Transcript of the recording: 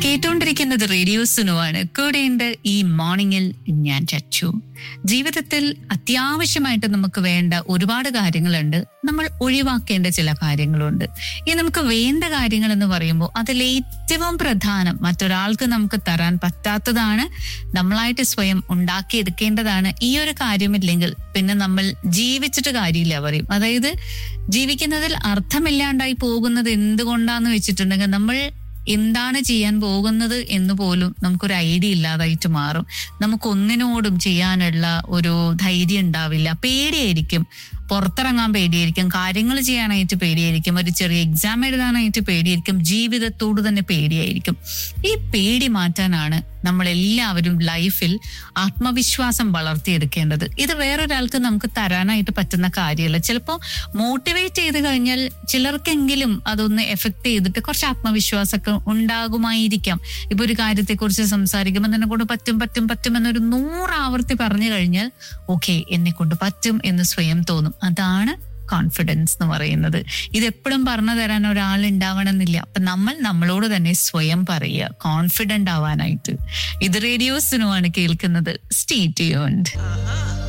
കേട്ടുകൊണ്ടിരിക്കുന്നത് റേഡിയോ സുനുവാണ് കൂടെയുണ്ട് ഈ മോർണിംഗിൽ ഞാൻ ചച്ചു ജീവിതത്തിൽ അത്യാവശ്യമായിട്ട് നമുക്ക് വേണ്ട ഒരുപാട് കാര്യങ്ങളുണ്ട് നമ്മൾ ഒഴിവാക്കേണ്ട ചില കാര്യങ്ങളുണ്ട് ഈ നമുക്ക് വേണ്ട കാര്യങ്ങൾ എന്ന് പറയുമ്പോൾ അതിൽ ഏറ്റവും പ്രധാനം മറ്റൊരാൾക്ക് നമുക്ക് തരാൻ പറ്റാത്തതാണ് നമ്മളായിട്ട് സ്വയം ഉണ്ടാക്കിയെടുക്കേണ്ടതാണ് ഈ ഒരു കാര്യമില്ലെങ്കിൽ പിന്നെ നമ്മൾ ജീവിച്ചിട്ട് കാര്യമില്ല പറയും അതായത് ജീവിക്കുന്നതിൽ അർത്ഥമില്ലാണ്ടായി പോകുന്നത് എന്തുകൊണ്ടാന്ന് വെച്ചിട്ടുണ്ടെങ്കിൽ നമ്മൾ എന്താണ് ചെയ്യാൻ പോകുന്നത് എന്ന് പോലും നമുക്കൊരു ഐഡിയ ഇല്ലാതായിട്ട് മാറും നമുക്ക് ഒന്നിനോടും ചെയ്യാനുള്ള ഒരു ധൈര്യം ഉണ്ടാവില്ല പേടിയായിരിക്കും പുറത്തിറങ്ങാൻ പേടിയായിരിക്കും കാര്യങ്ങൾ ചെയ്യാനായിട്ട് പേടിയായിരിക്കും ഒരു ചെറിയ എക്സാം എഴുതാനായിട്ട് പേടിയായിരിക്കും ജീവിതത്തോട് തന്നെ പേടിയായിരിക്കും ഈ പേടി മാറ്റാനാണ് നമ്മൾ എല്ലാവരും ലൈഫിൽ ആത്മവിശ്വാസം വളർത്തിയെടുക്കേണ്ടത് ഇത് വേറൊരാൾക്ക് നമുക്ക് തരാനായിട്ട് പറ്റുന്ന കാര്യമല്ല ചിലപ്പോൾ മോട്ടിവേറ്റ് ചെയ്ത് കഴിഞ്ഞാൽ ചിലർക്കെങ്കിലും അതൊന്ന് എഫക്ട് ചെയ്തിട്ട് കുറച്ച് ആത്മവിശ്വാസമൊക്കെ ഉണ്ടാകുമായിരിക്കാം ഇപ്പൊ ഒരു കാര്യത്തെക്കുറിച്ച് സംസാരിക്കുമ്പോൾ തന്നെ കൊണ്ട് പറ്റും പറ്റും പറ്റും എന്നൊരു നൂറ് ആവർത്തി പറഞ്ഞു കഴിഞ്ഞാൽ ഓക്കെ എന്നെ കൊണ്ട് പറ്റും എന്ന് സ്വയം തോന്നും അതാണ് കോൺഫിഡൻസ് എന്ന് പറയുന്നത് ഇതെപ്പോഴും പറഞ്ഞു തരാൻ ഒരാൾ ഉണ്ടാവണമെന്നില്ല അപ്പൊ നമ്മൾ നമ്മളോട് തന്നെ സ്വയം പറയുക കോൺഫിഡന്റ് ആവാനായിട്ട് ഇത് റേഡിയോസിനുമാണ് കേൾക്കുന്നത് സ്റ്റേ ട്യൂൺഡ്